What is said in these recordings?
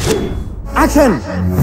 Action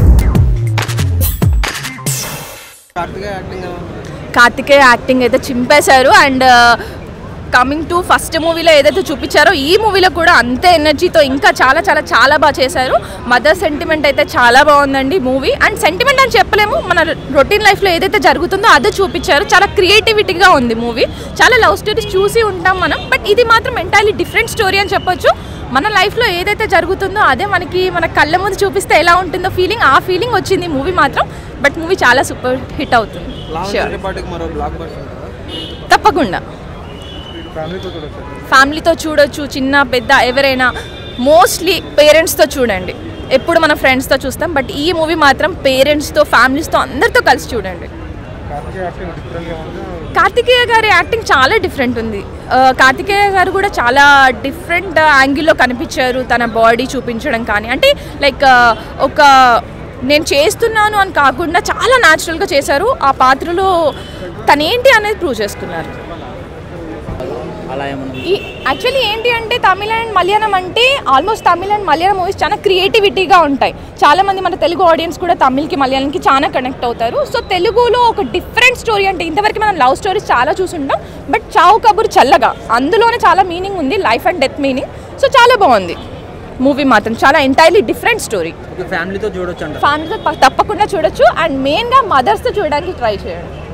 Karthikeya acting ఎలా ఉంది? Karthikeya acting అయితే చింపేశారు అండ్ కమింగ్ టు ఫస్ట్ మూవీలో ఏదైతే చూపించారో ఈ మూవీలో కూడా అంతే ఎనర్జీతో ఇంకా చాలా చాలా చాలా బాగా చేశారు మదర్ సెంటిమెంట్ అయితే చాలా బాగుందండి మూవీ అండ్ సెంటిమెంట్ అని చెప్పలేము మన రొటీన్ లైఫ్లో ఏదైతే జరుగుతుందో అదే చూపించారు చాలా క్రియేటివిటీగా ఉంది మూవీ చాలా లవ్ స్టోరీస్ చూసి ఉంటాం మనం బట్ ఇది మాత్రం ఎంటైర్లీ డిఫరెంట్ స్టోరీ అని చెప్పొచ్చు మన లైఫ్లో ఏదైతే జరుగుతుందో అదే మనకి మన కళ్ళ ముందు చూపిస్తే ఎలా ఉంటుందో ఫీలింగ్ ఆ ఫీలింగ్ వచ్చింది మూవీ మాత్రం బట్ మూవీ చాలా సూపర్ హిట్ అవుతుంది లావణ్య Sure. త్రిపాఠికి మరో బ్లాక్ బస్టర్ ఉంటుందా తప్పకుండా ఫ్యామిలీతో చూడొచ్చు ఫ్యామిలీతో చూడొచ్చు చిన్న పెద్ద ఎవరైనా మోస్ట్లీ పేరెంట్స్తో చూడండి ఎప్పుడు మన ఫ్రెండ్స్తో చూస్తాం బట్ ఈ మూవీ మాత్రం పేరెంట్స్తో ఫ్యామిలీస్తో అందరితో కలిసి చూడండి కార్తికేయ యాక్టింగ్ డిఫరెంట్గా ఉంది కార్తికేయ గారి యాక్టింగ్ చాలా డిఫరెంట్ ఉంది ఆ, కార్తికేయ గారు కూడా చాలా డిఫరెంట్ యాంగిల్లో కనిపించారు తన బాడీ చూపించడం కానీ అంటే లైక్ ఆ, ఒక నేను చేస్తున్నాను అని కాకుండా చాలా న్యాచురల్గా చేశారు ఆ పాత్రలో తనేంటి అనేది ప్రూవ్ చేసుకున్నారు అలా ఏమన్నా ఈ యాక్చువల్లీ ఏంటి అంటే తమిళ అండ్ మలయాళం అంటే almost Tamil and Malayalam movies చాలా క్రియేటివిటీగా ఉంటాయి చాలా మంది మన తెలుగు ఆడియన్స్ కూడా తమిళ్కి మలయాళంకి చాలా కనెక్ట్ అవుతారు సో తెలుగులో ఒక డిఫరెంట్ స్టోరీ అంటే ఇంతవరకు మనం లవ్ స్టోరీస్ చాలా చూసుంటాం బట్ చావు కబుర్ చల్లగా అందులోనే చాలా మీనింగ్ ఉంది life and death meaning so చాలా బాగుంది మూవీ మాత్రం చాలా ఎంటైర్లీ డిఫరెంట్ స్టోరీ ఒక ఫ్యామిలీతో చూడొచ్చు అంట ఫ్యామిలీతో తప్పకుండా చూడొచ్చు అండ్ మెయిన్గా మదర్స్తో చూడడానికి ట్రై చేయండి